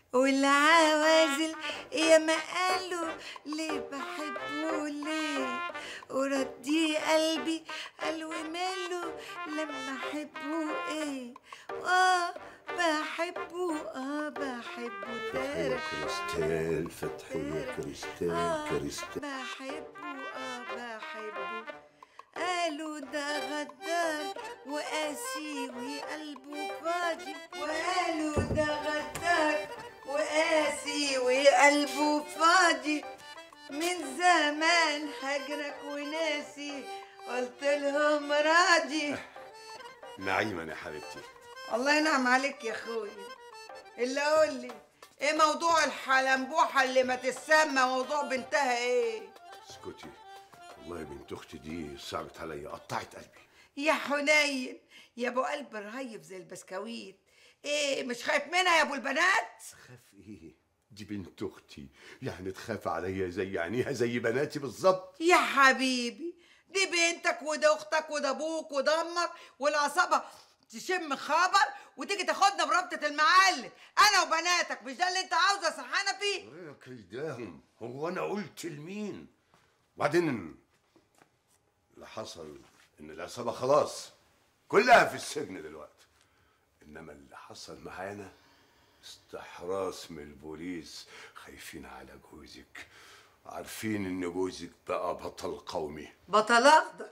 والعوازل يا ما قالوا ليه بحبه ليه وردي قلبي قال وماله لما احبه ايه اه بحبه اه بحبه تارة كريستال فتحية كريستال كريستال بحبه اه بحبه قالوا ده غدار وقاسي وقلبه فاضي وقالوا ده غدار وقاسي وقلبه فاضي من زمان هجرك وناسي قلت لهم راضي نعيما يا حبيبتي الله ينعم عليك يا اخويا اللي قول لي ايه موضوع الحلنبوحه اللي ما تسمى موضوع بنتها ايه اسكتي والله بنت اختي دي صعبت عليا قطعت قلبي يا حنين يا ابو قلب رهيف زي البسكويت ايه مش خايف منها يا ابو البنات خاف ايه دي بنت اختي يعني تخاف عليا زي عينيها زي بناتي بالظبط يا حبيبي دي بنتك وده اختك وده ابوك وده امك والعصابه تشم خبر وتيجي تاخدنا بربطة المعلم انا وبناتك مش ده اللي انت عاوزه صحانا فيه يا كيداهم هو انا قلت لمين وبعدين اللي حصل ان العصابه خلاص كلها في السجن دلوقتي انما اللي حصل معانا استحراس من البوليس خايفين على جوزك عارفين ان جوزك بقى بطل قومي بطل اخضر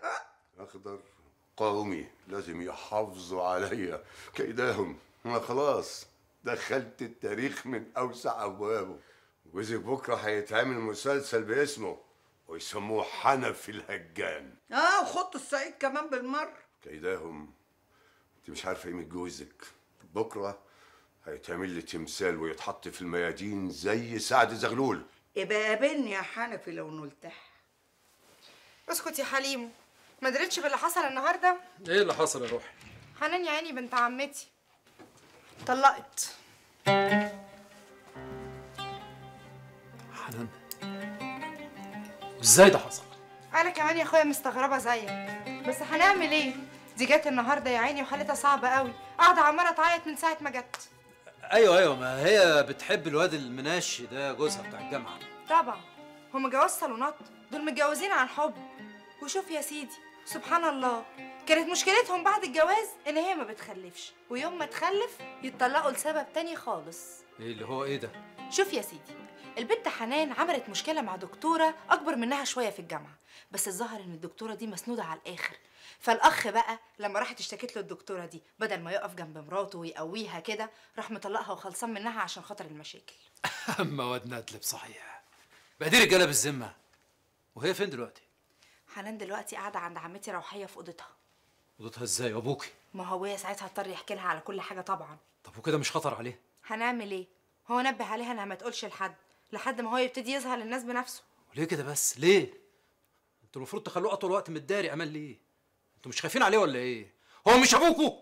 اخضر قومي لازم يحافظوا عليا كيداهم انا خلاص دخلت التاريخ من اوسع ابوابه جوزك بكره هيتعمل مسلسل باسمه ويسموه حنفي الهجان اه وخط الصعيد كمان بالمره كيداهم انت مش عارفه قيمه جوزك بكره هيتعمل لي تمثال ويتحط في الميادين زي سعد زغلول يبقى قابلني يا حنفي لو نلتح اسكت يا حليم ما درتش باللي حصل النهارده ايه اللي حصل يا روحي حنان يا عيني بنت عمتي طلقت حنان ازاي ده حصل انا كمان يا اخويا مستغربه زيك بس هنعمل ايه دي جت النهارده يا عيني وحالتها صعبه قوي قاعده عماله تعيط من ساعه ما جت ايوه ايوه ما هي بتحب الواد المناشي ده جوزها بتاع الجامعه طبعا هما جواز صالونات دول متجوزين عن حب وشوف يا سيدي سبحان الله كانت مشكلتهم بعد الجواز ان هي ما بتخلفش ويوم ما تخلف يتطلقوا لسبب تاني خالص ايه اللي هو ايه ده شوف يا سيدي البنت حنان عملت مشكلة مع دكتورة أكبر منها شوية في الجامعة بس الظاهر إن الدكتورة دي مسنودة على الآخر فالأخ بقى لما راحت اشتكت له الدكتورة دي بدل ما يقف جنب مراته ويقويها كده راح مطلقها وخلصان منها عشان خاطر المشاكل اما واد ندلب صحيح بقى دي رجاله بالذمه وهي فين دلوقتي حنان دلوقتي قاعدة عند عمتي روحية في أوضتها وضوطها ازاي وابوكي ما هو هي ساعتها اضطر يحكي لها على كل حاجة طبعا طب وكده مش خطر عليه هنعمل ايه هو نبه عليها انها ما تقولش لحد لحد ما هو يبتدي يظهر للناس بنفسه وليه كده بس ليه انتوا المفروض تخلوه اطول وقت متداري امان ليه انتوا مش خايفين عليه ولا ايه هو مش ابوكوا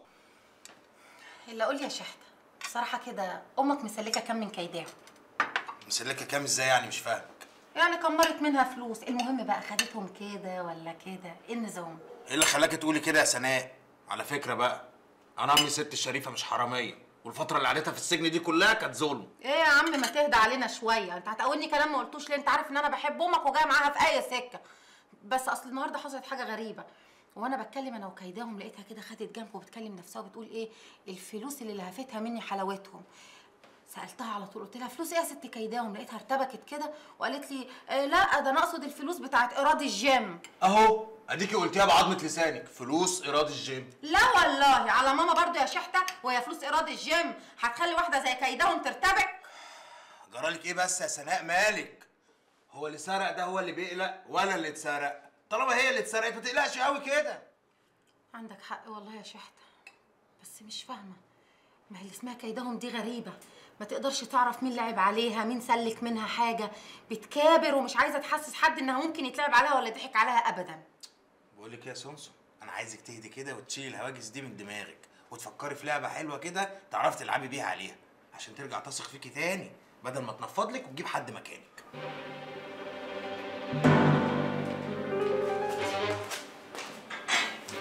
الا قول لي يا شحته بصراحه كده امك مسلكه كام من كيداها مسلكه كام ازاي يعني مش فاهمك يعني كمرت منها فلوس المهم بقى خدتهم كده ولا كده ايه النظام ايه اللي خلاكي تقولي كده يا سناء على فكره بقى انا امي ست الشريفه مش حراميه والفتره اللي قعدتها في السجن دي كلها كانت ظلم ايه يا عم ما تهدى علينا شويه انت هتقولني كلام ما قلتوش ليه انت عارف ان انا بحب امك وجايه معاها في اي سكه بس اصل النهارده حصلت حاجه غريبه وانا بتكلم انا وكيداهم لقيتها كده خدت جنب وبتكلم نفسها وبتقول ايه الفلوس اللي لهفتها مني حلاوتهم سالتها على طول قلت لها فلوس ايه يا ست كيداهم لقيتها ارتبكت كده وقالت لي آه لا ده انا اقصد الفلوس بتاعت ايراد الجيم اهو اديكي قلتيها بعضمه لسانك فلوس ايراد الجيم لا والله على ماما برضو يا شحته وهي فلوس ايراد الجيم هتخلي واحده زي كيداهم ترتبك جرالك ايه بس يا سناء مالك هو اللي سرق ده هو اللي بيقلق ولا اللي اتسرق طالما هي اللي اتسرقت ما تقلقش قوي كده عندك حق والله يا شحته بس مش فاهمه ما هي اللي اسمها كيداهم دي غريبه ما تقدرش تعرف مين لعب عليها مين سلك منها حاجه بتكابر ومش عايزه تحسس حد انها ممكن يتلعب عليها ولا يضحك عليها ابدا بقول لك يا سونسون انا عايزك تهدي كده وتشيل الهواجس دي من دماغك وتفكري في لعبه حلوه كده تعرفي تلعبي بيها عليها عشان ترجع تثق فيكي تاني بدل ما تنفض لك وتجيب حد مكانك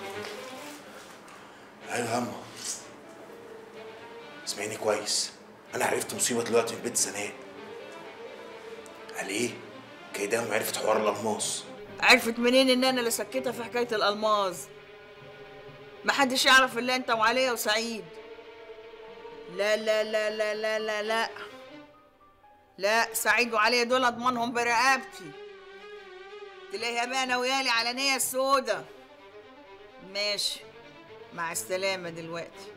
ايوه يا اما اسمعيني كويس انا عرفت مصيبه دلوقتي في بيت سناء قال ايه كيدهم عرفت حوار الالماس عرفت منين ان انا اللي سكتها في حكايه الالماظ محدش يعرف الا انت وعليا وسعيد لا لا لا لا لا لا لا لا سعيد وعليا دول اضمنهم برقبتي تلاقيها بقى ناويالي على نية سودا ماشي مع السلامة دلوقتي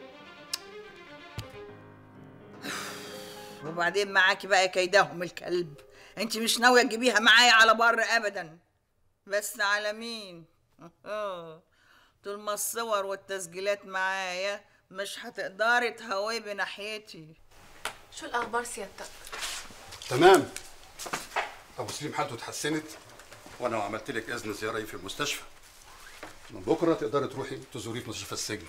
وبعدين معاكي بقى كيدهم الكلب انت مش ناوية تجيبيها معايا على بر ابدا بس على مين طول ما الصور والتسجيلات معايا مش هتقدري تهوبي ناحيتي شو الاخبار سيادتك تمام ابو سليم حالته اتحسنت وانا عملت لك اذن زياره في المستشفى من بكره تقدري تروحي تزوريه في مستشفى السجن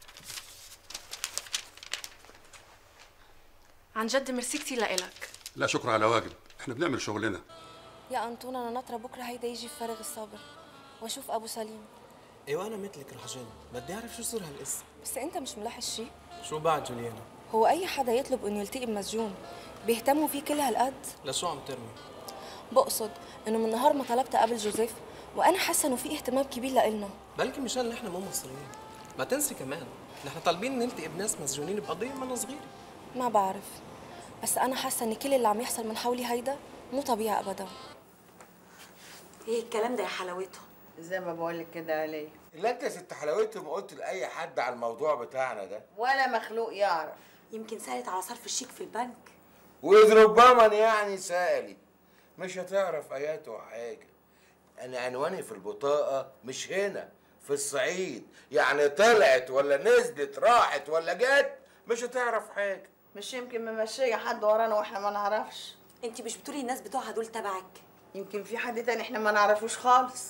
عن جد ميرسي كتير لإلك لا شكر على واجب احنا بنعمل شغلنا يا أنطون أنا ناطرة بكرة هيدا يجي في فارغ الصبر وأشوف أبو سليم ايوه انا مثلك رح جن بدي اعرف شو صار هالقصه بس أنت مش ملاحظ شي شو بعد جوليانا هو أي حدا يطلب إنه يلتقي بمسجون بيهتموا فيه كل هالقد لشو عم ترمي بقصد إنه من نهار ما طلبت قبل جوزيف وأنا حاسة إنه في اهتمام كبير لإلنا بلكي مشان نحن مو مصريين ما تنسي كمان نحن طالبين نلتقي بناس مسجونين بقضيه من صغيره ما بعرف بس أنا حاسة إن كل اللي عم يحصل من حولي هيدا مو طبيعي أبدا ايه الكلام ده يا حلاوته زي ما بقولك كده علي لا انت يا ست حلاوتهم قلت لاي حد على الموضوع بتاعنا ده ولا مخلوق يعرف يمكن سالت على صرف الشيك في البنك واذ ربما يعني سالت مش هتعرف اياته حاجه انا عنواني في البطاقه مش هنا في الصعيد يعني طلعت ولا نزلت راحت ولا جت مش هتعرف حاجه مش يمكن ممشية حد ورانا واحنا ما نعرفش انت مش بتقولي الناس بتوعها دول تبعك يمكن في حد تاني احنا ما نعرفوش خالص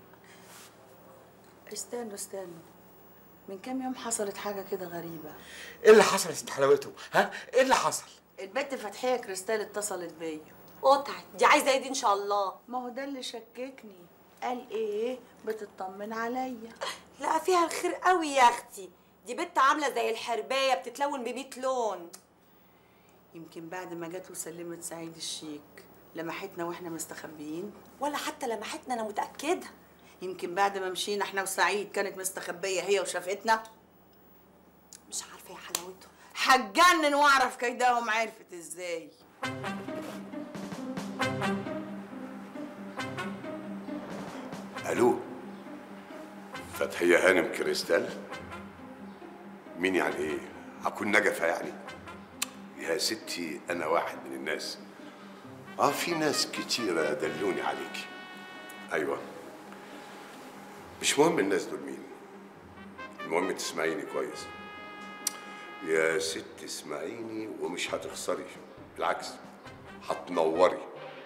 استنوا استنوا من كام يوم حصلت حاجة كده غريبة ايه اللي حصل يا ست حلاوتهم ها ايه اللي حصل البنت فتحية كريستال اتصلت بيا قطعت دي عايزه ايه دي ان شاء الله ما هو ده اللي شككني قال ايه بتطمن عليا لا فيها الخير قوي يا اختي دي بنت عامله زي الحربايه بتتلون ب لون يمكن بعد ما جت وسلمت سعيد الشيك لمحتنا واحنا مستخبيين ولا حتى لمحتنا انا متاكده يمكن بعد ما مشينا احنا وسعيد كانت مستخبية هي وشافتنا مش عارفه يا حلاوته هتجنن واعرف كيدهم عرفت ازاي الو فتحية هانم كريستال مين يعني ايه هكون نجفة يعني يا ستي انا واحد من الناس اه في ناس كتيرة دلوني عليك ايوه مش مهم الناس دول مين المهم تسمعيني كويس يا ست اسمعيني ومش هتخسري بالعكس هتنوري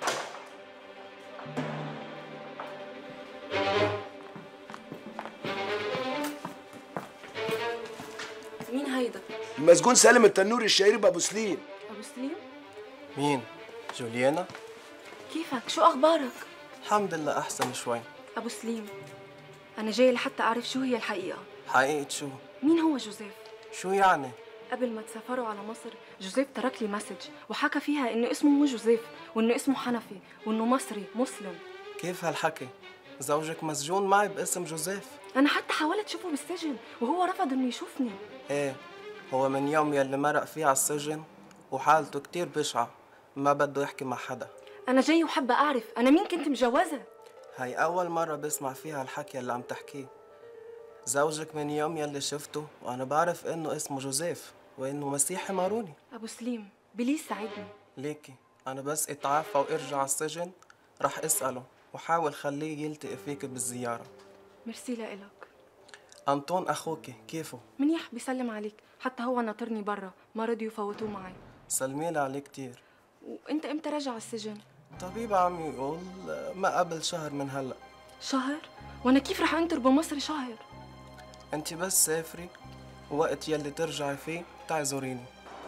مين هيدا؟ المسجون سالم التنوري الشهير بابو سليم أبو سليم؟ مين جوليانا كيفك؟ شو أخبارك؟ الحمد لله احسن شوي أبو سليم أنا جاي لحتى أعرف شو هي الحقيقة حقيقة شو مين هو جوزيف؟ شو يعني قبل ما تسافروا على مصر جوزيف ترك لي مسج وحكى فيها إنه اسمه مو جوزيف وإنه اسمه حنفي وإنه مصري مسلم كيف هالحكي زوجك مسجون معي باسم جوزيف أنا حتى حاولت شوفه بالسجن وهو رفض إنه يشوفني ايه هو من يوم يلي مرق فيه على السجن وحالته كتير بشعة ما بده يحكي مع حدا أنا جاي وحابة أعرف أنا مين كنت مجوزة هاي أول مرة بسمع فيها الحكي اللي عم تحكيه زوجك من يوم يلي شفته وأنا بعرف إنه اسمه جوزيف وإنه مسيحي ماروني أبو سليم بليز ساعدني ليكي أنا بس اتعافى وارجع على السجن رح أسأله وحاول خليه يلتقي فيك بالزيارة ميرسي لإلك أنطون أخوكي كيفه؟ منيح بيسلم عليك حتى هو ناطرني برا ما رضيوا يفوتوه معي سلميلي عليه كتير وانت امتى راجع على السجن طبيب عم يقول ما قبل شهر من هلأ شهر وانا كيف رح انطر بمصر شهر انت بس سافري وقت يلي ترجعي فيه تعي زوريني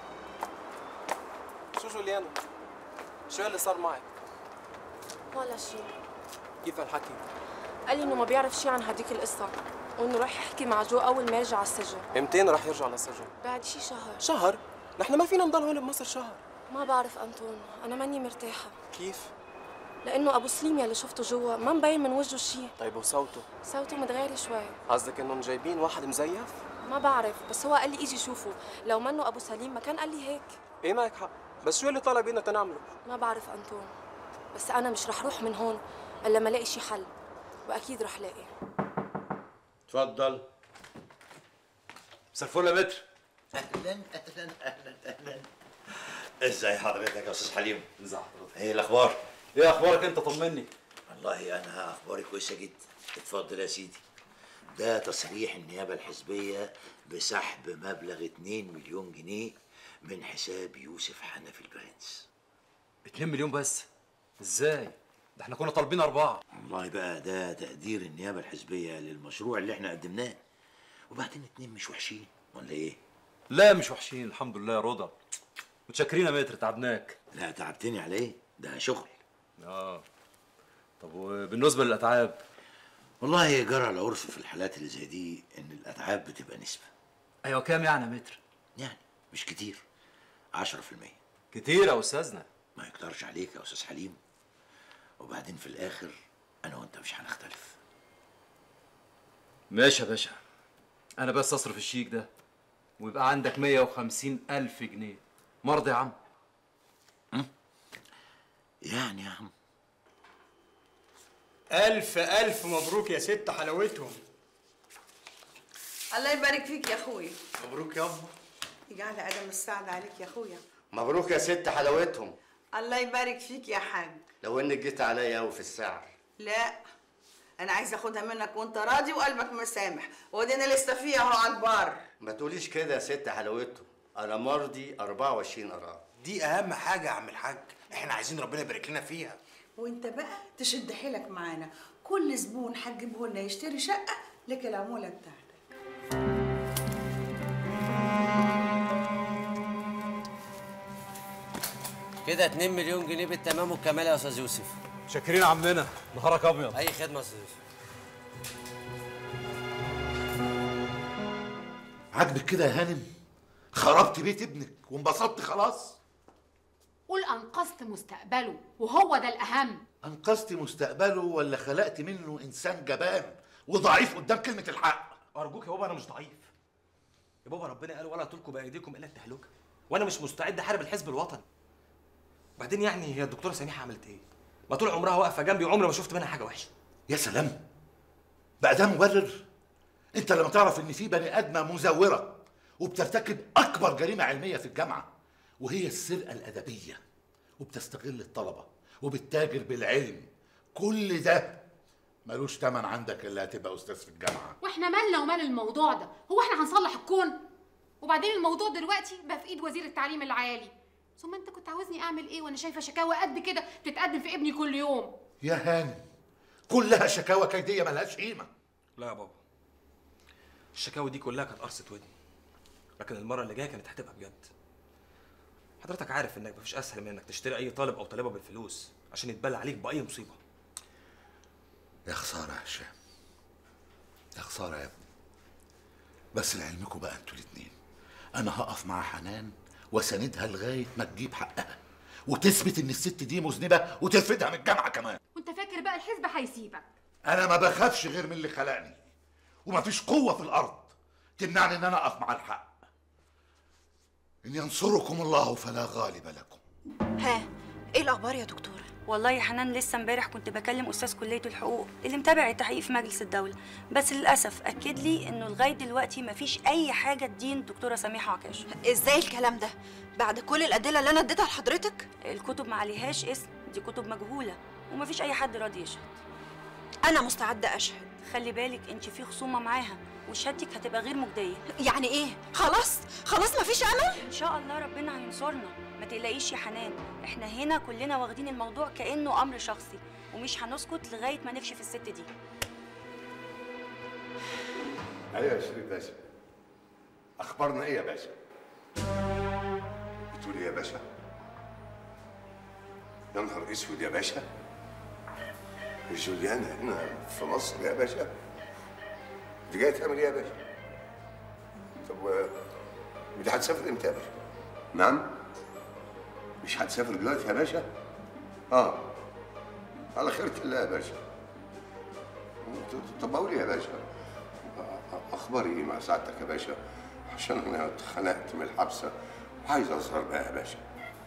شو جوليانا؟ شو اللي صار معك؟ ولا شيء كيف الحكي؟ قال لي انه ما بيعرف شيء عن هديك القصه وانه راح يحكي مع جو اول ما يرجع على السجن امتين رح يرجع للسجن؟ بعد شي شهر شهر؟ نحن ما فينا نضل هون بمصر شهر ما بعرف انطون انا ماني مرتاحه كيف لانه ابو سليم يلي شفته جوا ما مبين من وجهه شيء طيب وصوته صوته متغير شوي قصدك انهم جايبين واحد مزيف ما بعرف بس هو قال لي اجي شوفه لو منه ابو سليم ما كان قال لي هيك ايه معك حق بس شو اللي طالع بينا تنعمله ما بعرف انطون بس انا مش رح روح من هون الا ما الاقي شي حل واكيد رح لاقي اتفضل مساء الفل يا متر اهلا اهلا اهلا اهلا ازاي حضرتك يا استاذ حليم ازي حضرتك ايه الاخبار ايه اخبارك انت طمني والله انا اخباري كويسه جدا اتفضل يا سيدي ده تصريح النيابه الحزبيه بسحب مبلغ 2 مليون جنيه من حساب يوسف حنفي البرنس 2 مليون بس ازاي ده احنا كنا طالبين اربعه والله بقى ده تقدير النيابه الحزبيه للمشروع اللي احنا قدمناه وبعدين اتنين مش وحشين ولا ايه لا مش وحشين الحمد لله يا رضا متشكرين يا متر تعبناك لا تعبتني على ايه ده شغل اه طب وبالنسبه للاتعاب والله جرى العرف في الحالات اللي زي دي ان الاتعاب بتبقى نسبه ايوه كام يعني يا متر يعني مش كتير 10% كتير يا استاذنا ما يقدرش عليك يا استاذ حليم وبعدين في الاخر انا وانت مش هنختلف ماشي يا باشا انا بس اصرف الشيك ده ويبقى عندك 150 الف جنيه مرضي يا عم يعني يا عم ألف ألف مبروك يا ست حلاوتهم الله يبارك فيك يا اخوي مبروك يا أمه يجعل ادم السعد عليك يا اخويا مبروك يا ست حلاوتهم الله يبارك فيك يا حاج لو انك جيت عليا قوي في السعر لا انا عايزه اخدها منك وانت راضي وقلبك مسامح ودينا لسه فيها اهو على البار ما تقوليش كده يا ست حلاوتهم انا مرضي 24 قرار دي اهم حاجه يا عم الحاج احنا عايزين ربنا يبارك لنا فيها وانت بقى تشد حيلك معانا كل زبون هتجيبه لنا يشتري شقه لك العموله بتاعتك كده 2 مليون جنيه بالتمام والكمال يا استاذ يوسف شاكرين عمنا نهارك ابيض اي خدمه يا استاذ يوسف عاجبك كده يا هانم خربت بيت ابنك وانبسطت خلاص قول انقذت مستقبله وهو ده الاهم انقذت مستقبله ولا خلقت منه انسان جبان وضعيف قدام كلمه الحق ارجوك يا بابا انا مش ضعيف يا بابا ربنا قال ولا تلقوا بايديكم الى التهلكه وانا مش مستعد احارب الحزب الوطني بعدين يعني هي الدكتوره سميحه عملت ايه ما طول عمرها واقفه جنبي وعمري ما شفت منها حاجه وحشه يا سلام بقى ده مبرر انت لما تعرف ان في بني ادمه مزوره وبترتكب اكبر جريمه علميه في الجامعه وهي السرقه الادبيه وبتستغل الطلبه وبتتاجر بالعلم كل ده ملوش تمن عندك الا هتبقى استاذ في الجامعه واحنا مالنا ومال الموضوع ده هو احنا هنصلح الكون وبعدين الموضوع دلوقتي بقى في ايد وزير التعليم العالي ثم انت كنت عاوزني اعمل ايه وانا شايفه شكاوى قد كده بتتقدم في ابني كل يوم يا هاني كلها شكاوى كيديه ملهاش قيمه لا يا بابا الشكاوي دي كلها كانت قرصه ودني لكن المره اللي جايه كانت هتبقى بجد حضرتك عارف انك مفيش اسهل من انك تشتري اي طالب او طالبه بالفلوس عشان يتبلى عليك باي مصيبه يا خساره يا هشام يا خساره يا ابني بس لعلمكم بقى انتوا الاتنين انا هقف مع حنان واساندها لغايه ما تجيب حقها وتثبت ان الست دي مذنبه وترفدها من الجامعه كمان وانت فاكر بقى الحزب هيسيبك انا ما بخافش غير من اللي خلقني ومفيش قوه في الارض تمنعني ان انا اقف مع الحق ان ينصركم الله فلا غالب لكم ها ايه الاخبار يا دكتوره والله يا حنان لسه امبارح كنت بكلم استاذ كليه الحقوق اللي متابع التحقيق في مجلس الدوله بس للاسف اكد لي انه لغايه دلوقتي مفيش اي حاجه تدين الدكتوره سميحه عكاش ازاي الكلام ده بعد كل الادله اللي انا اديتها لحضرتك الكتب ما عليهاش اسم دي كتب مجهوله ومفيش اي حد راضي يشهد انا مستعده اشهد خلي بالك انت في خصومه معاها وشهادتك هتبقى غير مجديه يعني ايه خلاص خلاص مفيش امل ان شاء الله ربنا هينصرنا ما تقلقيش يا حنان احنا هنا كلنا واخدين الموضوع كانه امر شخصي ومش هنسكت لغايه ما نكشف الست دي ايوه يا شريف باشا اخبارنا ايه يا باشا بتقول ايه يا باشا يا نهار اسود يا باشا جوليانا هنا في مصر يا باشا دي جايه تعمل ايه يا باشا طب و- ودي هتسافر امتى يا باشا نعم مش هتسافر دلوقتي يا باشا اه على خيرة الله يا باشا ط- طب اقول إيه يا باشا اخباري ايه مع سعادتك يا باشا عشان انا اتخنقت من الحبسه وعايز اظهر بقى يا باشا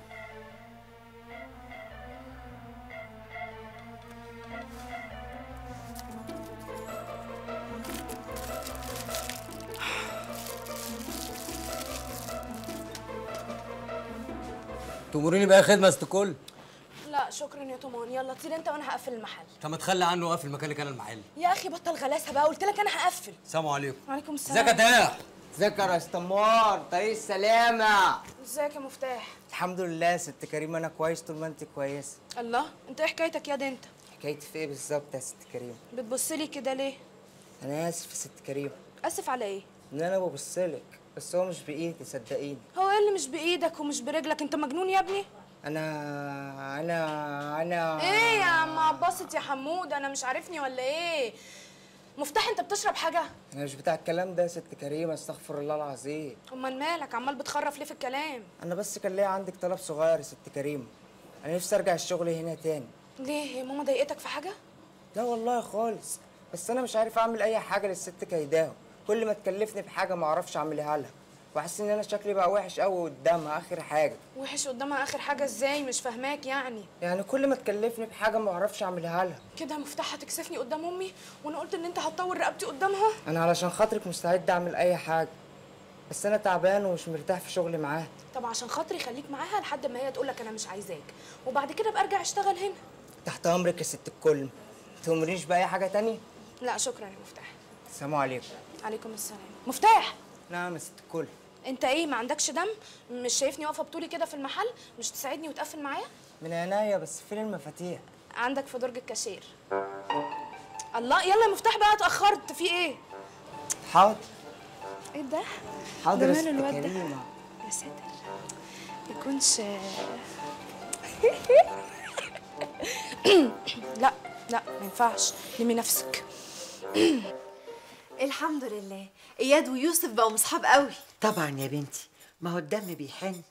تأمريني بأي خدمة يا ست الكل لا شكرا يا تومان يلا طير انت وانا هقفل المحل طب ما تخلي عنه وقف مكانك انا المحل يا اخي بطل غلاسه بقى قلت لك انا هقفل السلام عليكم وعليكم السلام ازيك يا تاح ازيك يا رستمار طريق السلامة ازيك يا مفتاح الحمد لله يا ست كريم انا كويس طول ما انت كويسة الله انت ايه حكايتك يا ده انت حكايتي في ايه بالظبط يا ست كريم بتبصلي كده ليه انا اسف يا ست كريم اسف على ايه ان انا ببصلك بس هو مش بايدي صدقيني هو ايه اللي مش بايدك ومش برجلك انت مجنون يا ابني انا انا انا ايه يا عم عباسط يا حمود انا مش عارفني ولا ايه مفتاح انت بتشرب حاجه انا مش بتاع الكلام ده يا ست كريم استغفر الله العظيم امال مالك عمال بتخرف ليه في الكلام انا بس كان ليا عندك طلب صغير يا ست كريم انا نفسي ارجع الشغل هنا تاني ليه هي ماما ضايقتك في حاجه لا والله خالص بس انا مش عارف اعمل اي حاجه للست كيداهم كل ما تكلفني بحاجه ما اعرفش اعملها لها واحس ان انا شكلي بقى وحش قوي قدامها اخر حاجه وحش قدامها اخر حاجه ازاي مش فاهماك يعني يعني كل ما تكلفني بحاجه ما اعرفش اعملها لها كده مفتاح هتكسفني قدام امي وانا قلت ان انت هتطور رقبتي قدامها انا علشان خاطرك مستعد اعمل اي حاجه بس انا تعبان ومش مرتاح في شغلي معاها طب عشان خاطري خليك معاها لحد ما هي تقول لك انا مش عايزاك وبعد كده ابقى ارجع اشتغل هنا تحت امرك يا ست الكل تأمرينش باي حاجه تانية لا شكرا يا مفتاح السلام عليكم عليكم السلام مفتاح نعم يا ست الكل انت ايه ما عندكش دم مش شايفني واقفه بطولي كده في المحل مش تساعدني وتقفل معايا من عينيا بس فين المفاتيح عندك في درج الكاشير الله يلا يا مفتاح بقى اتاخرت في ايه حاضر ايه ده حاضر يا ده ست ماله الواد ده؟ كريمه يا ساتر يكونش لا لا ما ينفعش لمي نفسك الحمد لله اياد ويوسف بقوا مصحاب قوي طبعا يا بنتي ما هو الدم بيحن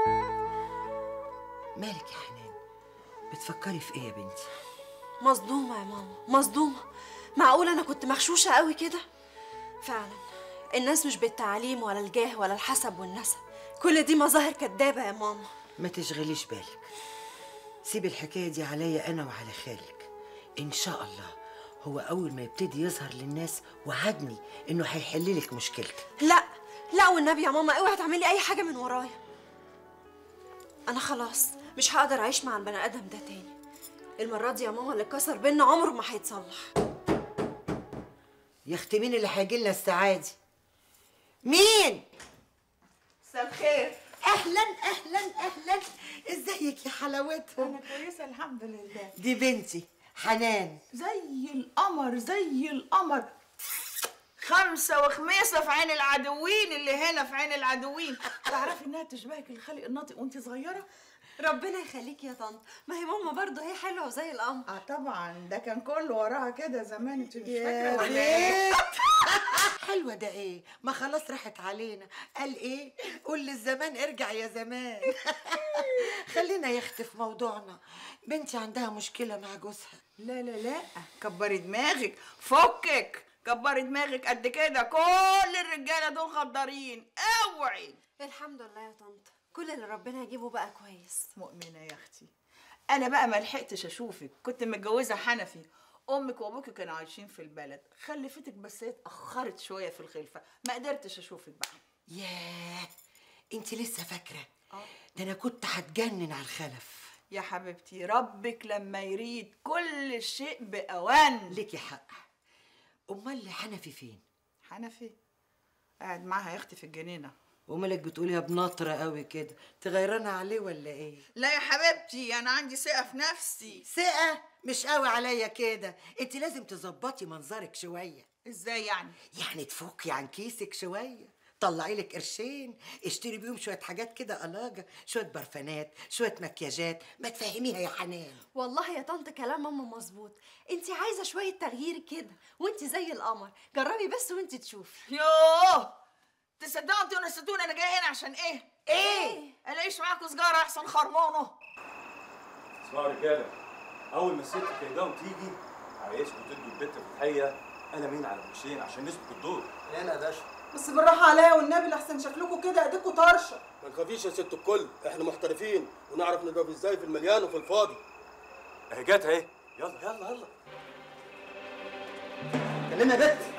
مالك يا حنان بتفكري في ايه يا بنتي مصدومه يا ماما مصدومه معقول انا كنت مغشوشه قوي كده فعلا الناس مش بالتعليم ولا الجاه ولا الحسب والنسب كل دي مظاهر كدابه يا ماما ما تشغليش بالك سيب الحكايه دي عليا انا وعلى خالك ان شاء الله هو اول ما يبتدي يظهر للناس وعدني انه هيحل لك مشكلتك لا لا والنبي يا ماما اوعي تعملي اي حاجه من ورايا انا خلاص مش هقدر اعيش مع البني ادم ده تاني المره دي يا ماما اللي اتكسر بينا عمره ما هيتصلح يا اختي مين اللي هيجي لنا السعادة مين مساء الخير اهلا اهلا اهلا ازيك يا حلاوتها انا كويسه الحمد لله دي بنتي حنان زي القمر زي القمر خمسة وخميسة في عين العدوين اللي هنا في عين العدوين تعرفي انها تشبهك الخالق الناطق وانت صغيرة؟ ربنا يخليك يا طنط ما هي ماما برضه هي حلوه زي القمر اه طبعا ده كان كله وراها كده زمان انت مش يا فاكرة ولا ايه؟ ريت حلوة ده ايه ما خلاص راحت علينا قال ايه قول للزمان ارجع يا زمان خلينا يختي في موضوعنا بنتي عندها مشكلة مع جوزها لا لا لا كبري دماغك فكك كبري دماغك قد كده كل الرجالة دول غدارين اوعي الحمد لله يا طنط كل اللي ربنا يجيبه بقى كويس مؤمنة يا اختي انا بقى ما لحقتش اشوفك كنت متجوزة حنفي امك وابوك كانوا عايشين في البلد خلفتك بس هي اتاخرت شويه في الخلفه ما قدرتش اشوفك بقى ياه انت لسه فاكرة ده انا كنت هتجنن على الخلف يا حبيبتي ربك لما يريد كل شيء باوان ليكي حق امال حنفي فين حنفي قاعد معاها يا اختي في الجنينه ومالك بتقوليها بنطرة قوي كده تغيرانة عليه ولا ايه لا يا حبيبتي انا عندي ثقه في نفسي ثقة مش قوي عليا كده انت لازم تظبطي منظرك شوية ازاي يعني يعني تفكي عن كيسك شوية طلعي لك قرشين اشتري بيهم شوية حاجات كده قلاجة شوية برفانات شوية مكياجات ما تفهميها يا حنان والله يا طنط كلام ماما مظبوط انت عايزه شويه تغيير كده وانت زي القمر جربي بس وانت تشوفي يوه تصدقوا انتوا ونسيتوني انا جايه هنا عشان ايه ايه الاقيش معاكوا سجاره احسن خرمانه اسمعوا يا رجاله اول ما الست كيداهم تيجي عايزكم تدوا البت فتحيه قلمين على وشين عشان نثبت الدور هنا يا باشا بس بالراحه عليا والنبي لحسن شكلكم كده ايديكم طرشه ما تخافيش يا ست الكل احنا محترفين ونعرف نضرب ازاي في المليان وفي الفاضي اهي جت اهي يلا يلا يلا كلمنا يا بت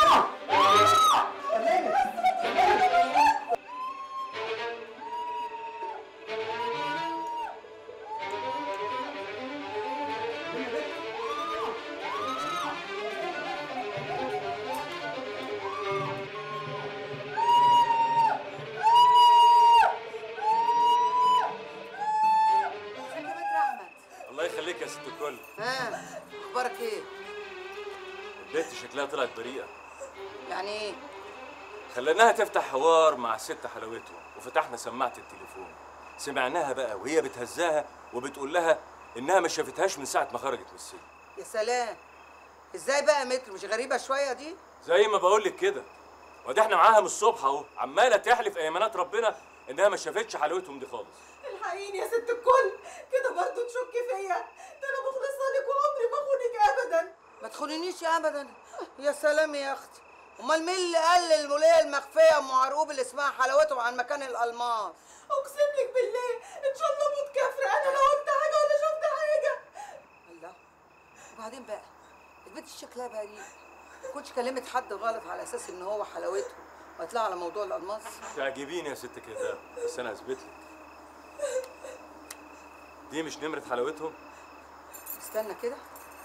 الله يخليك يا ست الكل ها اخبارك ايه البت شكلها طلعت بريئه يعني ايه خليناها تفتح حوار مع الست حلاوتهم وفتحنا سماعه التليفون سمعناها بقى وهي بتهزاها وبتقول لها انها ما شافتهاش من ساعه ما خرجت من السجن يا سلام ازاي بقى يا متر مش غريبه شويه دي زي ما بقول لك كده وده احنا معاها من الصبح اهو عماله تحلف ايمانات ربنا انها ما شافتش حلاوتهم دي خالص الحقيني يا ست الكل كده برضه تشكي فيا ده انا مخلصه لك وعمري ما اخونك ابدا ما تخونينيش ابدا يا سلام يا اختي امال مين اللي قال الوليه المخفيه ام عروب اللي اسمها حلاوتهم عن مكان الالماس اقسم لك بالله ان شاء الله موت كافره انا لا قلت حاجه ولا شفت حاجه الله وبعدين بقى البنت شكلها بريء ما كنتش كلمت حد غلط على اساس ان هو حلاوتهم واطلع على موضوع الالماس تعجبيني يا ست كده بس انا هثبت لك دي مش نمره حلاوتهم استنى كده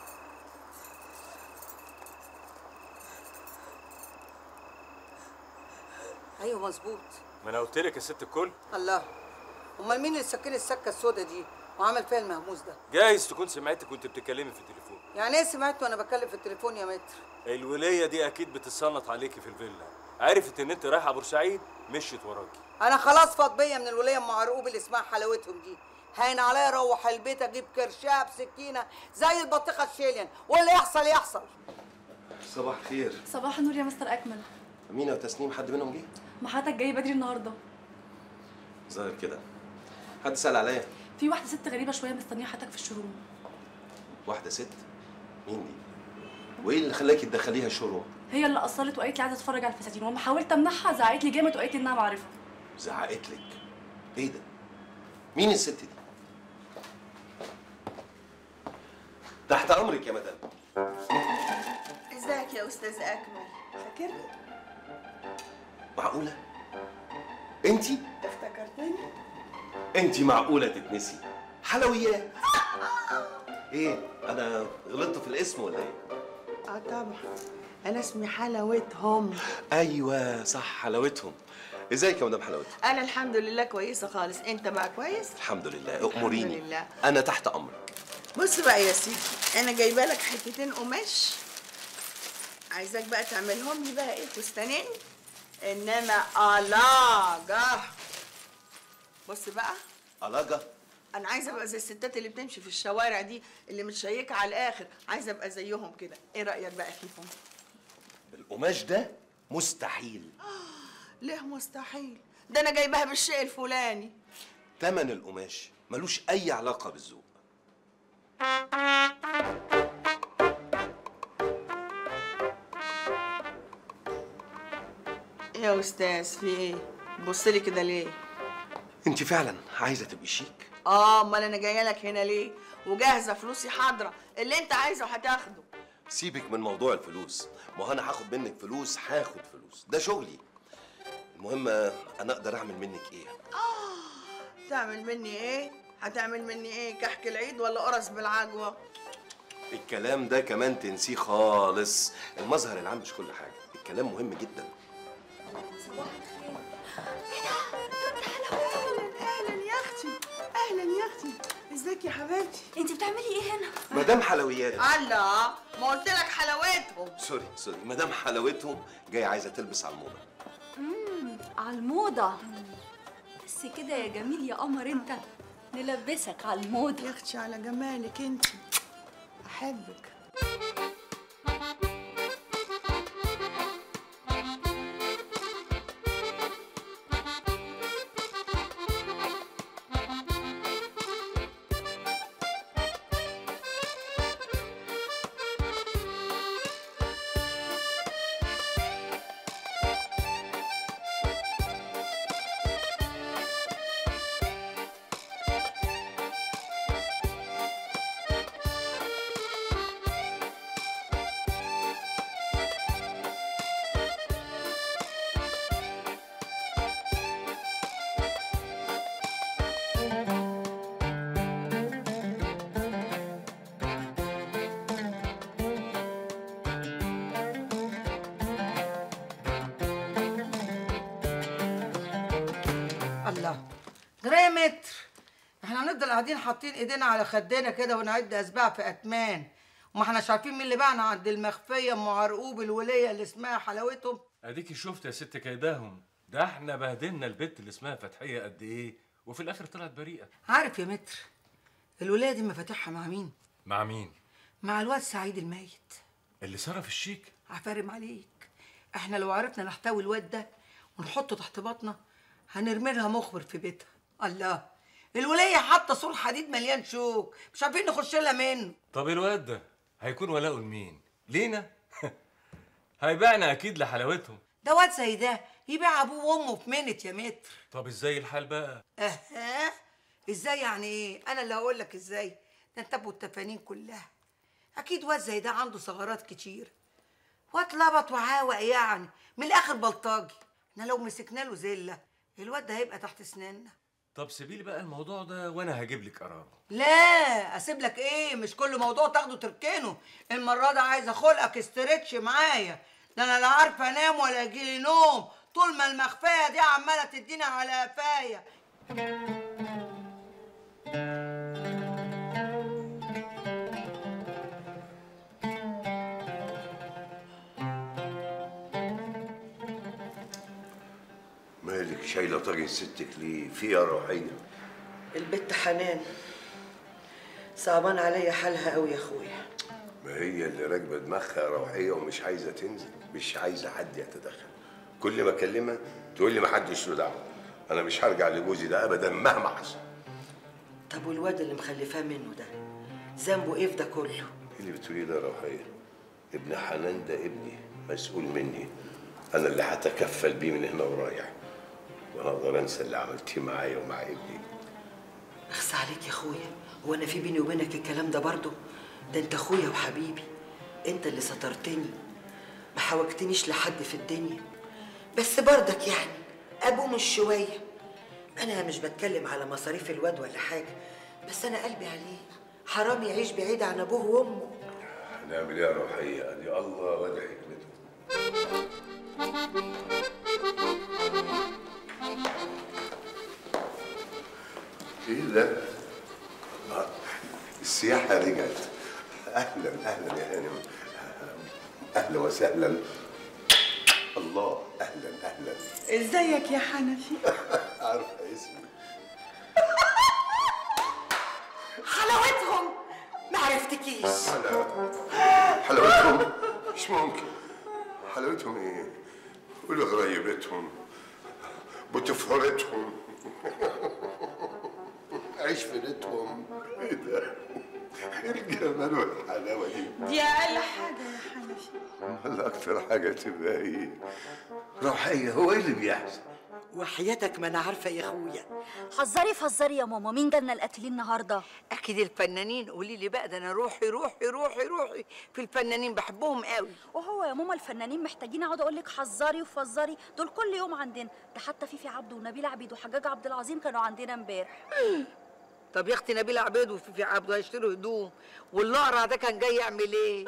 ايوه مظبوط ما انا قلت لك يا ست الكل الله امال مين اللي سكن السكه السودا دي وعمل فيها المهموس ده جايز تكون سمعتك وانت بتتكلمي في التليفون يعني ايه سمعت وانا بتكلم في التليفون يا متر الوليه دي اكيد بتتصنت عليكي في الفيلا عرفت ان انت رايحه بورسعيد مشيت وراكي انا خلاص فاض بيا من الوليه ام عرقوب اللي اسمها حلاوتهم دي هين عليا اروح البيت اجيب كرشاه بسكينه زي البطيخه الشيليان واللي يحصل يحصل صباح الخير صباح النور يا مستر اكمل أمينة وتسنيم حد منهم جه؟ ما حضرتك جاي بدري النهارده ظاهر كده حد سأل عليا في واحده ست غريبه شويه مستنيه حضرتك في الشروم واحدة ست مين دي؟ وإيه اللي خلاكي تدخليها الشروق؟ هي اللي اصلت وقالت لي عايزه اتفرج على الفساتين وما حاولت امنعها زعقت لي جامد وقالت لي انها معرفه زعقت لك إيه ده؟ مين الست دي؟ تحت أمرك يا مدام ازيك يا استاذ اكمل فاكرني معقولة؟ أنتي؟ افتكرتني أنتي معقولة تتنسي؟ حلويات إيه؟ أنا غلطت في الاسم ولا إيه؟ اه طبعا انا اسمي حلاوتهم أيوه صح حلاوتهم ازيك يا مدام حلاوتهم؟ انا الحمد لله كويسه خالص انت بقى كويس الحمد لله أموريني الحمد لله. أنا تحت أمرك بص بقى يا سيدي انا جايبه لك حتتين قماش عايزاك بقى تعملهم لي بقى ايه فستانين انما علاجه بص بقى علاجة انا عايزه ابقى زي الستات اللي بتمشي في الشوارع دي اللي متشيكه على الاخر عايزه ابقى زيهم كده ايه رايك بقى فيهم القماش ده مستحيل ليه مستحيل ده انا جايباها بالشيء الفلاني تمن القماش ملوش أي علاقة بالذوق يا استاذ في ايه بص لي كده ليه أنت فعلا عايزة تبقي شيك؟ اه امال انا جايه لك هنا ليه وجاهزه فلوسي حاضره اللي انت عايزه هتاخده سيبك من موضوع الفلوس ما هو أنا هاخد منك فلوس هاخد فلوس ده شغلي المهم أنا أقدر أعمل منك إيه؟ تعمل مني ايه هتعمل مني ايه كحك العيد ولا قرص بالعجوه الكلام ده كمان تنسيه خالص المظهر العام مش كل حاجة الكلام مهم جدا اهلا يا اختي اهلا يا اختي ازيك يا حبيبتي انت بتعملي ايه هنا مدام حلويات الله ما قلت لك حلاوتهم سوري سوري مدام حلاوتهم جاية عايزة تلبس على الموضة امم على الموضه بس كده يا جميل يا قمر انت نلبسك على الموضه يا اختي على جمالك انت احبك جرايه متر احنا هنفضل قاعدين حاطين ايدينا على خدنا كده ونعد اسباع في اتمان وما احناش عارفين مين اللي باعنا عند المخفيه ام عرقوب الوليه اللي اسمها حلاوتهم اديكي شفت يا ست كيداهم ده احنا بهدلنا البت اللي اسمها فتحيه قد ايه وفي الاخر طلعت بريئه عارف يا متر الولايه دي مفاتيحها مع مين مع مين مع الواد سعيد الميت اللي صرف الشيك عفارم عليك احنا لو عرفنا نحتوي الواد ده ونحطه تحت بطنه هنرمي لها مخبر في بيتها الله الولايه حاطه سور حديد مليان شوك مش عارفين نخش لها منه طب الواد ده هيكون ولاؤه لمين لينا هيبيعنا اكيد لحلاوتهم ده واد زي ده يبيع ابوه وامه في منت يا متر طب ازاي الحال بقى اها ازاي يعني ايه انا اللي هقول لك ازاي ده انت ابو التفانين كلها اكيد واد زي ده عنده ثغرات كتير واد لبط وعاوق يعني من الاخر بلطجي احنا لو مسكنا له زله الواد ده هيبقى تحت اسناننا طب سيبي لي بقى الموضوع ده وانا هجيب لك قراره لا اسيب لك ايه مش كل موضوع تاخده تركنه المره دي عايزه خلقك استرتش معايا ده انا لا عارفه انام ولا يجيلي نوم طول ما المخفيه دي عماله تدينا على قفايا مالك شايله طاجن ستك ليه في يا روحيه البت حنان صعبان عليا حالها قوي يا اخويا ما هي اللي راكبه دماغها يا روحيه ومش عايزه تنزل مش عايزه حد يتدخل كل ما اكلمها تقول لي ما حدش له دعوه انا مش هرجع لجوزي ده ابدا مهما حصل طب والواد اللي مخلفاه منه ده ذنبه ايه في ده كله ايه اللي بتقوليه ده يا روحيه ابن حنان ده ابني مسؤول مني انا اللي هتكفل بيه من هنا ورايح وانا اقدر انسى اللي عملتيه معايا ومع ابني اخس عليك يا اخويا هو انا في بيني وبينك الكلام ده برضه ده انت اخويا وحبيبي انت اللي سترتني ما حوجتنيش لحد في الدنيا بس برضك يعني ابوه مش شويه انا مش بتكلم على مصاريف الواد ولا حاجه بس انا قلبي عليه حرام يعيش بعيد عن ابوه وامه هنعمل ايه يا روحيه ادي الله وادي حكمته ايه ده؟ آه، السياحة رجعت أهلا أهلا يا هانم أهلا وسهلا الله أهلا أهلا ازيك يا حنفي عارفة اسمي حلاوتهم ما عرفتكيش حلا- حلاوتهم مش ممكن حلاوتهم ايه؟ قولوا غريبتهم بتفهرتهم عيش في بيتهم ايه ده؟ إيه الجمال والحلاوة دي دي اقل حاجه يا حنفي امال اكتر حاجة تبقى ايه؟ روحية هو ايه اللي بيحصل؟ وحياتك ما انا عارفه يا اخويا حذري فزري يا ماما مين جالنا القاتلين النهارده اكيد الفنانين قولي لي بقى ده انا روحي روحي روحي روحي في الفنانين بحبهم قوي وهو يا ماما الفنانين محتاجين اقعد اقول لك حذري وفزري دول كل يوم عندنا ده حتى فيفي عبده ونبيل عبيد وحجاج عبد العظيم كانوا عندنا امبارح طب يا اختي نبيل عبيد وفيفي عبده هيشتروا هدوم والاقرع ده كان جاي يعمل ايه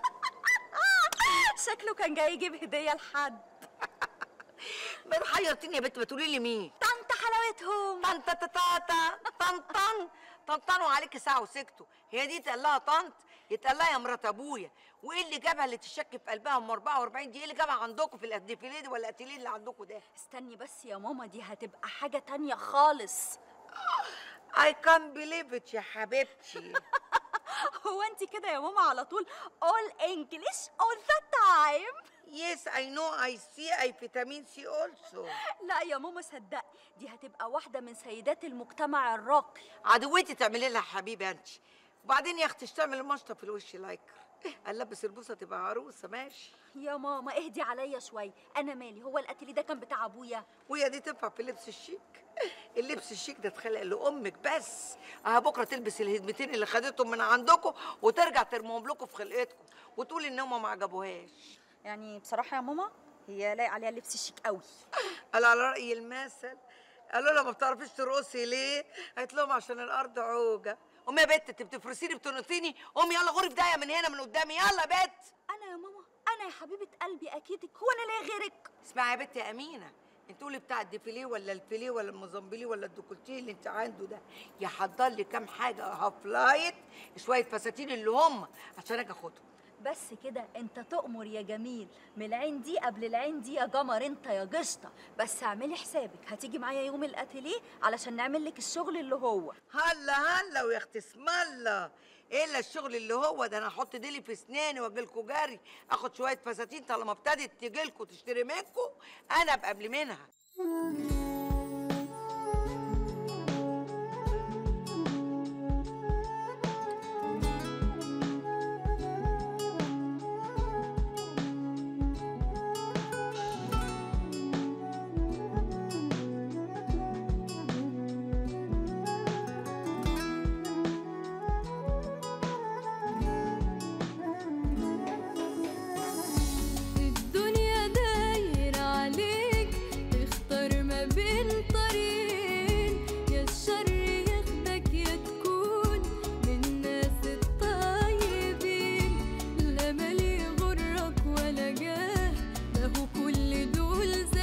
شكله كان جاي يجيب هديه لحد ما حيرتيني يا بنت ما تقولي لي مين طنط حلاوتهم طنط تاتا طن طن طنطنوا عليكي ساعه وسكتوا هي دي تقال لها طنط يتقال لها يا مرات ابويا وايه اللي جابها اللي تشك في قلبها ام 44 دي ايه اللي جابها عندكم في الديفيليه دي ولا الاتيليه اللي عندكم ده استني بس يا ماما دي هتبقى حاجه تانية خالص I can't believe it يا حبيبتي هو انت كده يا ماما على طول all English all the time Yes, I know I see I فيتامين سي also لا يا ماما صدقي دي هتبقى واحده من سيدات المجتمع الراقي عدوتي تعملي لها حبيبه انت وبعدين يا اختي تعمل المشطه في الوش لايكر البس البوسه تبقى عروسه ماشي يا ماما اهدي عليا شوي انا مالي هو القتل ده كان بتاع ابويا وهي دي تنفع في اللبس الشيك اللبس الشيك ده اتخلق لامك بس اه بكره تلبس الهدمتين اللي خدتهم من عندكم وترجع ترميهم لكم في خلقتكم وتقول ان هم ما عجبوهاش يعني بصراحه يا ماما هي لايق عليها اللبس الشيك قوي قال على راي المثل قالوا لها ما بتعرفيش ترقصي ليه؟ قالت لهم عشان الارض عوجه قومي يا بت انت بتفرسيني بتنطيني قومي يلا غوري في داهيه من هنا من قدامي يلا يا بت انا يا ماما انا يا حبيبه قلبي اكيد هو انا ليا غيرك اسمعي يا بت يا امينه انت قولي بتاع الديفيليه ولا الفيليه ولا الموزمبيلي ولا الديكولتيه اللي انت عنده ده يحضر لي كام حاجه هاف لايت شويه فساتين اللي هم عشان اجي اخدهم بس كده انت تؤمر يا جميل من العين دي قبل العين دي يا جمر انت يا قشطه بس اعملي حسابك هتيجي معايا يوم الاتيليه علشان نعمل لك الشغل اللي هو هلا هلا ويا اختي اسم الله ايه الا الشغل اللي هو ده انا احط ديلي في اسناني واجي لكم جري اخد شويه فساتين طالما ابتدت تجي لكم تشتري منكم انا ابقى قبل منها الدنيا دايرة عليك تختار ما بين طريقين يا الشر ياخدك يا تكون من الناس الطيبين لا مال يغرك ولا جاه ده هو كل دول